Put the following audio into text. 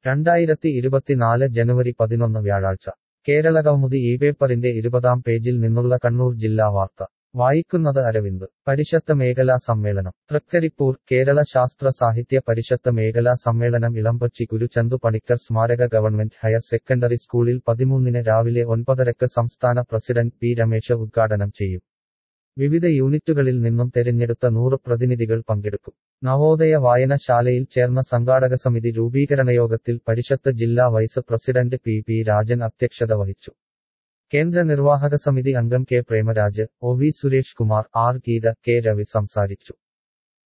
രണ്ടായിരത്തി ഇരുപത്തിനാല് ജനുവരി പതിനൊന്ന് വ്യാഴാഴ്ച കേരളകൗമുദി ഈ പേപ്പറിന്റെ ഇരുപതാം പേജിൽ നിന്നുള്ള കണ്ണൂർ ജില്ലാ വാർത്ത വായിക്കുന്നത് അരവിന്ദ് പരിഷത്ത് മേഖലാ സമ്മേളനം തൃക്കരിപ്പൂർ കേരള ശാസ്ത്ര സാഹിത്യ പരിഷത്ത് മേഖലാ സമ്മേളനം ഇളമ്പച്ചി ഗുരുചന്തു പണിക്കർ സ്മാരക ഗവൺമെന്റ് ഹയർ സെക്കൻഡറി സ്കൂളിൽ പതിമൂന്നിന് രാവിലെ ഒൻപതരക്ക് സംസ്ഥാന പ്രസിഡന്റ് പി രമേശ് ഉദ്ഘാടനം ചെയ്യും വിവിധ യൂണിറ്റുകളിൽ നിന്നും തെരഞ്ഞെടുത്ത നൂറ് പ്രതിനിധികൾ പങ്കെടുക്കും നവോദയ വായനശാലയിൽ ചേർന്ന സംഘാടക സമിതി രൂപീകരണ യോഗത്തിൽ പരിഷത്ത് ജില്ലാ vice president P P Rajan അധ്യക്ഷത വഹിച്ചു കേന്ദ്ര നിർവാഹക സമിതി അംഗം K Premaraj O V Suresh Kumar R Geetha K Ravi സംസാരിച്ചു